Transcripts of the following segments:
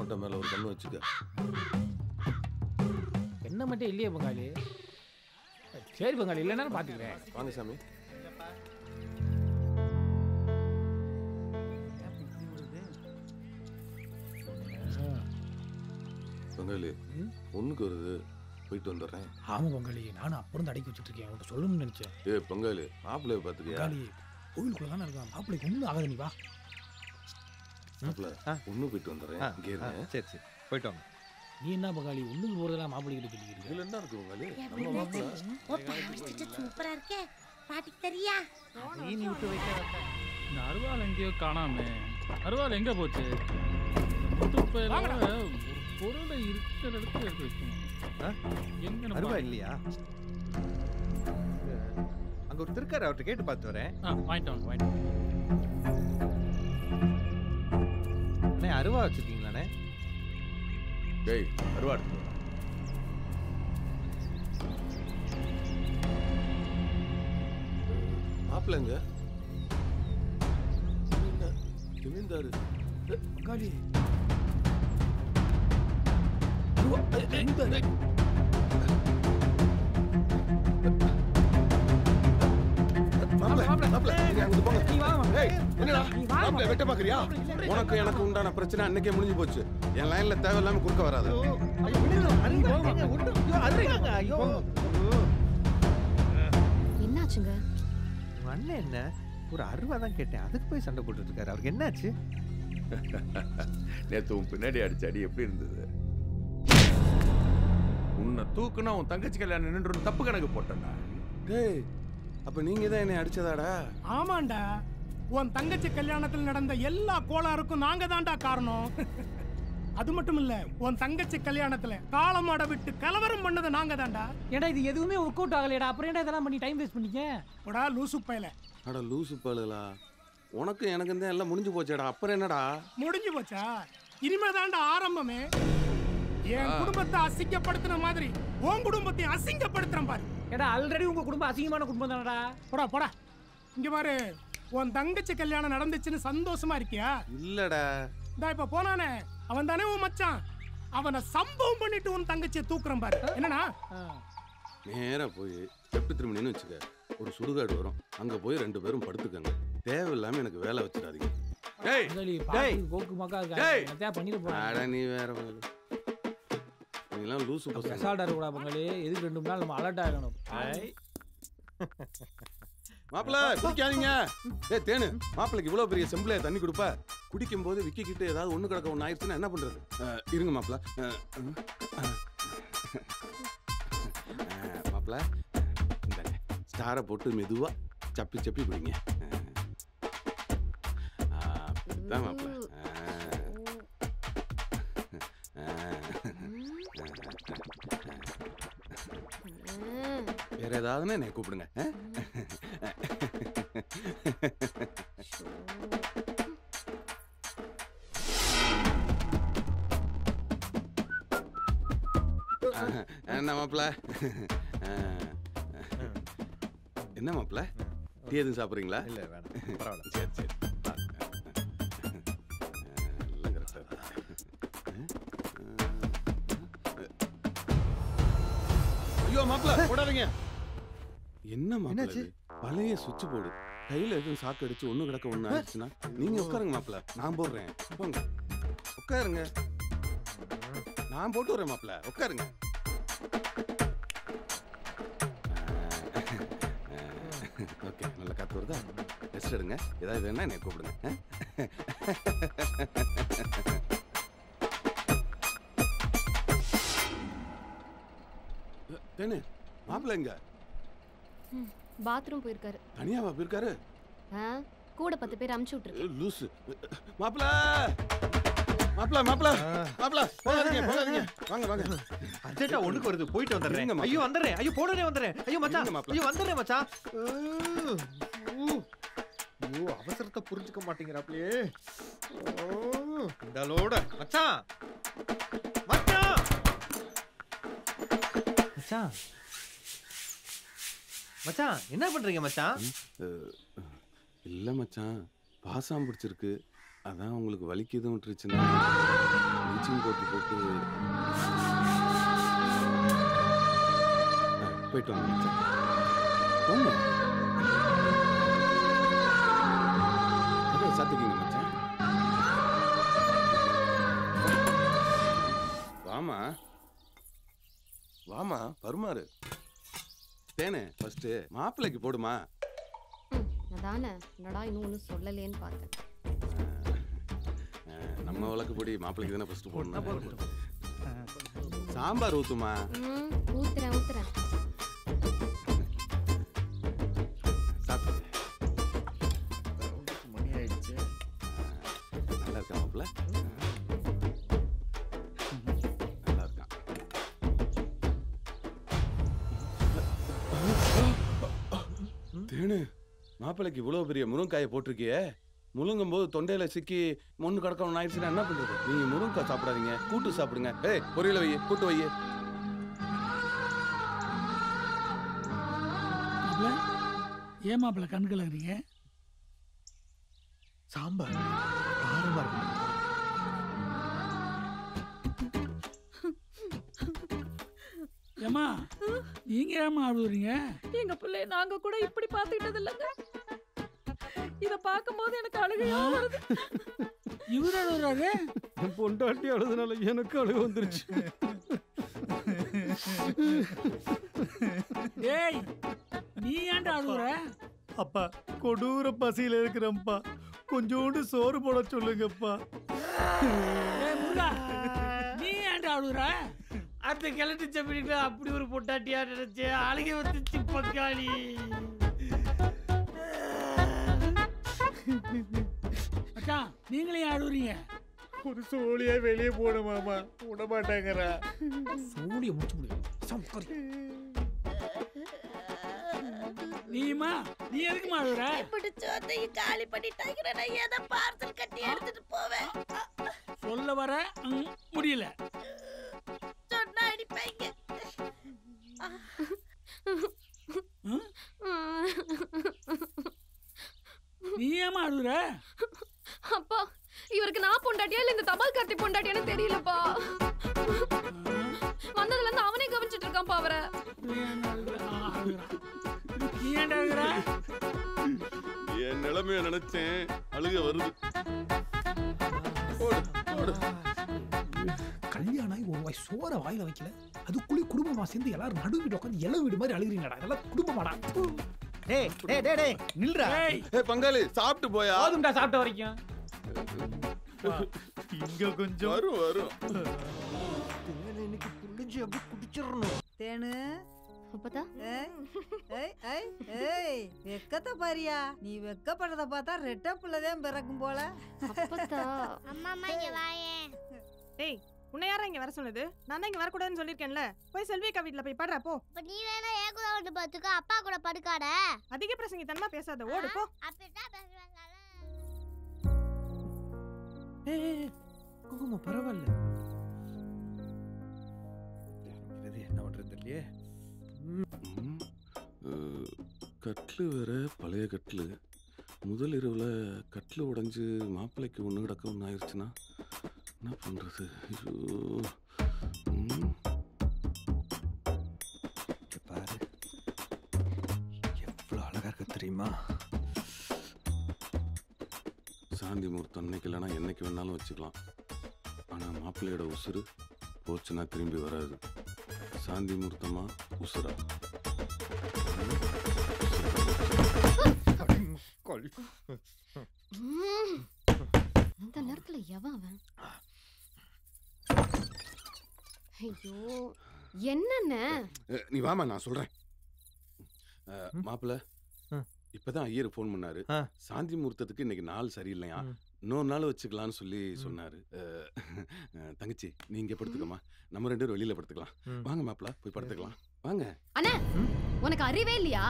தோட்ட மேல ஒரு கண்ணு வச்சுக்க என்ன மட்டும் இல்லையே பங்காளி சரி பங்காளி இல்லைன்னா பார்த்துக்கிறேன் வாங்க சாமி பங்காளி ஒண்ணுக்கு வருது போயிட்டு வந்துடுறேன் ஆமாம் பங்காளி நானும் அப்புறம் தான் அடக்கி வச்சுட்டு இருக்கேன் உன்கிட்ட சொல்லணும்னு நினச்சேன் ஏ பங்காளி மாப்பிள்ளைய பாத்துக்கியா பங்காளி கோயிலுக்குள்ள தானே இருக்கான் மாப்பிள்ளைக்கு ஒன்றும் ஆகாது நீ வா மாப்பிள்ள ஒண்ணு போயிட்டு வந்துடுறேன் இங்கே இருங்க சரி சரி போயிட்டு வாங்க நீ என்ன பங்காளி ஒன்றுக்கு போகிறதெல்லாம் மாப்பிள்ளைகிட்ட சொல்லிக்கிறீங்க இதுல என்ன இருக்கு பங்காளி எப்படி நம்ம இருந்துச்சு? மாப்பிள்ள ஓ பராமரிச்சுட்டு சூப்பரா இருக்கே பாட்டிக்கு தெரியா நீ விட்டு வைக்க இந்த அருவாள் எங்கேயோ காணாமே அருவாள் எங்க போச்சு முத்துப்பையில ஒரு பொருளை இருக்கிற இடத்துல எடுத்து வைக்கணும் ஆ? எங்க நம்ம- அருவா இல்லையா அங்க ஒரு திருக்காரு அவர்கிட்ட கேட்டு பார்த்து வரேன் ஆ வாங்கிட்டு வாங்க வாங்கிட்டு வாங்க. அண்ணே அருவா வச்சிருக்கீங்களாண்ணே டேய் அருவாடு மாப்பிள்ளைங்க ஜமீன்தாரு பங்காளி மாப்பிள்ளை, மாப்பிள்ளை, நீங்க அங்கிட்டு போங்க. ஏய், என்னடா? மாப்பிள்ளை, வெட்ட பாக்குறியா? உனக்கு எனக்கு உண்டான பிரச்சனை அன்னைக்கே முடிஞ்சு போச்சு என் லைன்ல தேவையில்லாம குறுக்க வராத என்னாச்சுங்க உங்க அண்ணன் என்ன ஒரு அருவா தான் கேட்டேன் அதுக்கு போய் சண்டை போட்டுட்டு இருக்காரு அவருக்கு என்னாச்சு நேத்து உன் பின்னாடி அடிச்ச அடி எப்படி இருந்தது உன்னை தூக்குனா உன் தங்கச்சி கல்யாணம் நின்று தப்பு கணக்கு போட்டேன்டா டேய் அப்ப நீங்க தான் என்னை அடிச்சதாடா ஆமாண்டா உன் தங்கச்சி கல்யாணத்தில் நடந்த எல்லா கோளாறுக்கும் நாங்க தான்டா காரணம் அது மட்டும் இல்ல உன் தங்கச்சி கல்யாணத்துல காலமாட விட்டு கலவரம் பண்ணது நாங்க தான்டா ஏடா இது எதுவுமே ஒர்க் அவுட் ஆகலையடா அப்புறம் ஏன்டா இதெல்லாம் பண்ணி டைம் வேஸ்ட் பண்ணீங்க போடா லூசு பயல அட லூசு பாலுகளா உனக்கு எனக்கு தான் எல்லாம் முடிஞ்சு போச்சேடா அப்புறம் என்னடா முடிஞ்சு போச்சா இனிமே தான்டா ஆரம்பமே என் குடும்பத்தை அசிங்கப்படுத்தின மாதிரி உன் குடும்பத்தையும் அசிங்கப்படுத்துறேன் பாரு ஏடா ஆல்ரெடி உங்க குடும்பம் அசிங்கமான குடும்பம் தானடா போடா போடா இங்க பாரு உன் தங்கச்சி கல்யாணம் நடந்துச்சுன்னு சந்தோஷமா இருக்கியா இல்லடா இந்தா இப்ப போனானே அவன் தானே உன் மச்சான் அவனை சம்பவம் பண்ணிட்டு உன் தங்கச்சியை தூக்குறேன் பாரு என்னன்னா நேரா போய் செப்பு திருமணின்னு வச்சுக்க ஒரு சுடுகாடு வரும் அங்க போய் ரெண்டு பேரும் படுத்துக்கங்க தேவையில்லாம எனக்கு வேலை வச்சிடாதீங்க டேய் பங்காளி டேய். பாத்து கோக்கு மக்கா டேய். இருக்காங்க பண்ணிட அட போறேன் நீ வேற பாரு. நீங்களாம் லூசு பசங்க ரெசால்ட்டா இருக்கக்கூடாது பங்காளி எதுக்கு ரெண்டு மூணு நாள் நம்ம அலர்ட் ஆகணும் மாப்பிள்ள குடிக்காதீங்க ஏ தேனு மாப்பிளைக்கு இவ்வளவு பெரிய செம்பிளைய தண்ணி கொடுப்ப குடிக்கும் போது விக்கி கிட்ட ஏதாவது ஒண்ணு கிடக்க ஒண்ணு ஆயிடுச்சுன்னா என்ன பண்றது அஹ், இருங்க மாப்பிள்ள அஹ், அஹ், அஹ், மாப்பிள்ள இந்தாங்க ஸ்டாரை போட்டு மெதுவா சப்பி சப்பி குடிங்க அஹ், அப்படித்தான் மாப்பிள்ள வேற ஏதாவதுன்னா என்னை கூப்பிடுங்க அஹ்? அஹ், என்ன மாப்பிள்ள அஹ், என்ன மாப்பிள்ள டீ எதுவும் சாப்பிட்றீங்களா இல்ல வேணாம் பரவாயில்ல சரி சரி எல்லாம் கரெக்டாக ஐயோ மாப்பிள்ள போடாதீங்க என்ன மாப்பிள்ள என்னாச்சு? இது? பழைய சுவிட்ச் போர்டு கையில எதுவும் சாக்கு அடிச்சு ஒண்ணு கிடக்க ஒண்ணு ஆயிடுச்சுன்னா நீங்க உட்காருங்க மாப்பிள்ள நான் போடுறேன் போங்க உட்காருங்க நான் போட்டு வரேன் மாப்பிள்ள உட்காருங்க ஓகே நல்ல காத்து வருதா ரெஸ்ட் எடுங்க ஏதாவது வேணா என்னை கூப்பிடுங்க ஆ? தேனு மாப்பிள்ள எங்க பாத்ரூம் போயிருக்காரு தனியாவா போயிருக்காரு ஆ கூட பத்து பேர் அமுச்சு விட்டுருக்கு ஏ, லூசு மாப்பிள்ள மாப்பிள்ள மாப்பிள்ள மாப்பிள்ள போகாதீங்க போகாதீங்க வாங்க வாங்க அர்ஜென்ட்டா ஒண்ணுக்கு வருது போயிட்டு வந்துடுறேன் இருங்க, மாப்பிள. ஐயோ வந்துடுறேன் ஐயோ போடனே வந்துடுறேன் ஐயோ மச்சான் இருங்க, மாப்பிள. ஐயோ வந்துடுறேன் மச்சான் ஐயோ அவசரத்தை புரிஞ்சுக்க மாட்டேங்கிறாப்லையே இந்தலோட மச்சான் மச்சான் மச்சான் மச்சான் என்ன பண்றீங்க மச்சான் அஹ், இல்ல மச்சான் பாசாம் பிடிச்சிருக்கு அதான் உங்களுக்கு வலிக்குதும் விட்டுருச்சுன்னா ப்ளீச்சிங் போட்டு போட்டு ஆ, போயிட்டு வாங்க மச்சான். போங்க கதவை சாத்திக்கிங்க மச்சான் வாமா வாமா பருமாறு தேனே ஃபர்ஸ்ட் மாப்பிள்ளைக்கு போடுமா ம், அதானே என்னடா இன்னும் ஒன்றும் சொல்லலேன்னு பார்த்தேன் அஹ், நம்ம வழக்குப்படி மாப்பிள்ளைக்கு தானே ஃபர்ஸ்ட் போடணும் சாம்பார் ஊத்துமா ம் ஊத்துறேன் ஊத்துறேன் சாப்பிடு மணி ஆயிடுச்சு நல்லா இருக்கா மாப்பிள்ள நல்லா இருக்கான் தேனு மாப்பிள்ளைக்கு இவ்வளவு பெரிய முருங்காயை போட்டிருக்கியே முழுங்கும் போது தொண்டையில சிக்கி மொண்ணு கிடக்கணும் ஆயிடுச்சுன்னா என்ன பண்றது நீங்க முருங்காய் சாப்பிடாதீங்க கூட்டு சாப்பிடுங்க ஏய் பொரியல வை கூட்டு வை மாப்பிள்ள ஏன் மாப்பிள்ள கண் கலங்குறீங்க சாம்பார் காரமா இருக்கு ஏமா நீங்க ஏமா அழுவுறீங்க எங்க பிள்ளைய நாங்க கூட இப்படி பாத்துக்கிட்டது இல்லைங்க இத பாக்கும்போது எனக்கு அழுகையா வருது இவர் அழுகுறாரு என் பொண்டாட்டி அழுதுனால எனக்கு அழுக வந்துருச்சு டேய் நீ ஏன்டா அழுகுற அப்பா கொடூர பசியில இருக்கிறேன்ப்பா கொஞ்சோண்டு சோறு போட சொல்லுங்கப்பா டேய் முருகா நீ ஏன்டா அழுகுற அந்த கிழட்டு சப்பிடிக்கு அப்படி ஒரு பொட்டாட்டியா நினைச்சு அழுகை வந்துச்சு பக்காளி அக்கா நீங்களே ஏன் அழுகுறீங்க ஒரு சோழியா வெளியே போன மாமா விட மாட்டேங்கிறா சூடிய முடிச்சு முடியும் சம்கரி நீமா நீ எதுக்குமா அழுகுற பிடிச்ச வந்தையும் காலி பண்ணிட்டாங்க நான் ஏதோ பார்சல் கட்டி எடுத்துட்டு போவேன் சொல்ல வர ம், முடியல சொன்னா அடிப்பாங்க நீ ஏமா அழுகுற அப்பா இவருக்கு நான் பொண்டாட்டியா இல்ல இந்த தபால் கார்த்தி பொண்டாட்டியான்னு தெரியலப்பா வந்ததுல இருந்து அவனே கவனிச்சிட்டு இருக்கான்ப்பா அவரை நீ ஏன்டா அழுகுற? ஆ, அழுகுறான். நீ ஏன்டா அழுகுற என் நிலைமைய நினைச்சேன் அழுக வருது போடு, போடு. கல்யாணம் ஆகி ஒரு வாய் சோற வாயில வைக்கல அதுக்குள்ளே குடும்பமா சேர்ந்து எல்லாரும் நடு வீடு உட்காந்து இள வீடு மாதிரி அழுகிறீங்கடா இதெல்லாம் குடும்பமாடா டேய் டேய் டேய் டேய் நில்றா ஏய் ஏய் பங்காளி சாப்பிட்டு போயா போதும்டா சாப்பிட்ட வரைக்கும் இங்க கொஞ்சம் வரும் வரும் இன்னைக்கு புளிஞ்சு அப்படி குடிச்சிடணும் தேனு அப்பதா ஏய் ஏய் ஏய் ஏய் வெக்கத்தை பாரியா நீ வெக்கப்படுறத பார்த்தா ரெட்ட பிள்ளைதான் பிறக்கும் போல அப்பதா அம்மா அம்மா இங்க வாயேன் ஏய் உன்னை யாரா இங்க வர சொன்னது நான் தான் இங்க வரக்கூடாதுன்னு சொல்லியிருக்கேன்ல போய் செல்விக்கா வீட்ல போய் படுறா போ இப்ப நீ வேணா ஏன் கூட வந்து பாத்துக்க அப்பா கூட படுக்காட அதிக பிரசங்கி தனமா பேசாத ஓடு போ அப்படிதான் பேசுவாங்க குங்குமம் பரவாயில்ல இது என்ன பண்றது இல்லையே ம். அஹ், கட்லு வேற பழைய கட்லு முதல் இரவில் கட்லு உடைஞ்சு மாப்பிள்ளைக்கு ஒன்று கிடக்க ஒன்று ஆயிடுச்சுன்னா என்ன பண்ணுறது ஐயோ ம். இங்க பாரு எவ்வளவு அழகா இருக்க தெரியுமா சாந்தி முகூர்த்தம் அன்னைக்கு இல்லைனா என்னைக்கு வேணாலும் வச்சுக்கலாம் ஆனால் மாப்பிள்ளையோட உசுறு போச்சுன்னா திரும்பி வராது சாந்தி முகூர்த்தமா உசுரா ம். இந்த நேரத்துல எவன் அவன் ஐயோ என்னென்ன அஹ், நீ வாமா நான் சொல்கிறேன் மாப்பிள்ள ம். இப்பதான் ஐயர் ஃபோன் பண்ணாரு ஆ. சாந்தி முகூர்த்தத்துக்கு இன்னைக்கு நாள் சரியில்லையா ம். இன்னொரு நாள் வச்சுக்கலாம்னு சொல்லி சொன்னாரு அஹ், அஹ், தங்கச்சி நீ இங்க படுத்துக்கமா நம்ம ரெண்டு பேரும் வெளியில படுத்துக்கலாம் ம். வாங்க மாப்பிள்ள போய் படுத்துக்கலாம் வாங்க அண்ணே உனக்கு அறிவே இல்லையா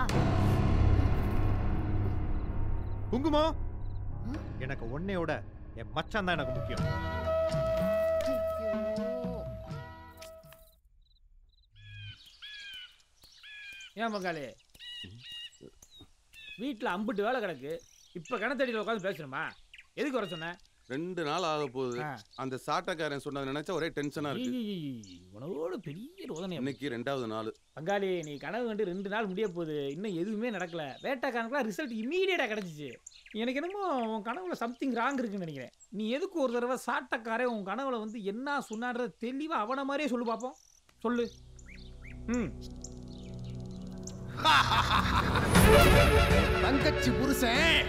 குங்குமம் எனக்கு உன்னையோட என் மச்சான் தான் எனக்கு முக்கியம் ஐயோ ஏன் பங்காளி வீட்டில் அம்புட்டு வேலை கிடக்கு இப்போ கிணத்தடியில் உட்காந்து பேசணுமா எதுக்கு வர சொன்னேன் ரெண்டு நாள் ஆக போகுது அந்த சாட்டக்காரன் சொன்னதை நினைச்சா ஒரே டென்ஷனா இருக்கு உணவோட பெரிய ரோதனை இன்னைக்கு ரெண்டாவது நாள் பங்காளி நீ கனவு கண்டு ரெண்டு நாள் முடிய போகுது இன்னும் எதுவுமே நடக்கல வேட்டைக்காரனுக்குலாம் ரிசல்ட் இமீடியட்டா கிடைச்சிச்சு எனக்கு என்னமோ உன் கனவுல சம்திங் ராங் இருக்குன்னு நினைக்கிறேன் நீ எதுக்கு ஒரு தடவை சாட்டக்காரன் உன் கனவுல வந்து என்ன சொன்னான்றத தெளிவா அவன மாதிரியே சொல்லு பார்ப்போம் சொல்லு ம் தங்கச்சி புருஷன்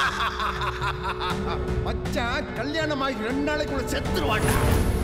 மச்சான் கல்யாணம் ஆகி ரெண்டு நாளைக்குள்ள செத்துருவாண்டா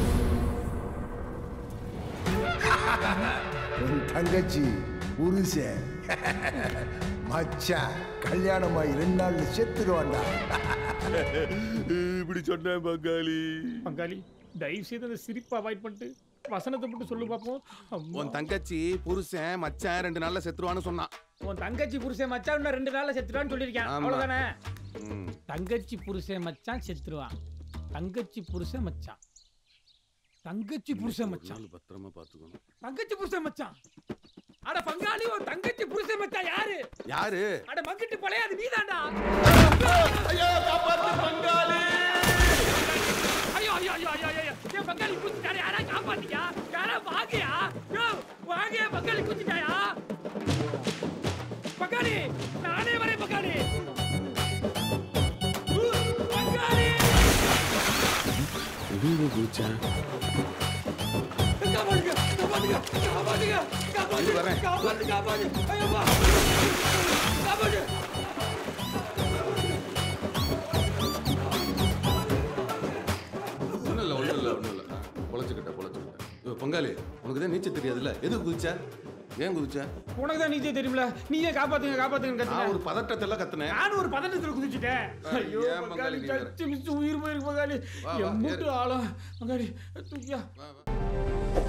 உன் தங்கச்சி புருஷன் மச்சான் கல்யாணம் ஆகி ரெண்டு நாள்ல செத்துருவாண்டா இப்படி சொன்னேன் பங்காளி பங்காளி தயவு செய்து அந்த சிரிப்பை அவாய்ட் பண்ணிட்டு வசனத்தை மட்டும் சொல்லு பார்ப்போம் அம்மா. உன் தங்கச்சி புருஷன் மச்சான் ரெண்டு நாள்ல செத்துருவான்னு சொன்னான் உன் தங்கச்சி புருஷன் மச்சான் இன்னும் ரெண்டு நாள்ல செத்துருவான்னு சொல்லியிருக்கேன் ஆமா. அவ்வளவுதானே ம். தங்கச்சி புருஷன் மச்சான் செத்துருவான் தங்கச்சி புருஷன் மச்சான் தங்கச்சி புருஷன் ஒரு மச்சான் நாள் பத்திரமா பாத்துக்கணும் தங்கச்சி புருஷன் மச்சான் அட பங்காளி உன் தங்கச்சி புருஷன் மச்சான் யாரு யாரு அட மங்கிட்டு பழையாது நீதான்டா ஐயோ காப்பாத்து பங்காளி ஐயோ ஐயோ ஐயோ ஐயோ ஐயோ ஏன் பங்காளி குச்சிட்டாரு யாரா காப்பாத்தியா யாரா வாங்கியா யோ வாங்கியா பங்காளி குச்சிட்டாயா பங்காளி நானே வரேன் பங்காளி ஊ, பங்காளி எங்க பூச்சா காப்பாத்துங்க காப்பாத்துங்க காப்பாத்துங்க இது காப்பாத்துங்க வரேன். காப்பாத்து காப்பாத்து ஐயோப்பா காப்பாத்து ஒண்ணும் இல்ல ஒண்ணும் இல்ல ஒண்ணும் இல்ல பொழைச்சுக்கிட்ட பொழைச்சுக்கிட்ட ஐயோ, பங்காளி உனக்கு தான் நீச்சல் தெரியாதுல்ல எதுக்கு குதிச்ச ஏன் குதிச்ச உனக்கு தான் நீச்சல் தெரியுமில நீயே காப்பாத்துங்க காப்பாத்துங்க நான் கத்துன ஒரு பதட்டத்துல கத்துனேன் நானும் ஒரு பதட்டத்துல குதிச்சுட்டேன் ஐயோ ஏன் பங்காளி பங்காளி நீ வேற? சச்சி மிஸ் உயிர் போயிருக்கு பங்காளி வா, வா, என் மூட்டு ஏறு. ஆளா பங்காளி தூக்கியா வா, வா.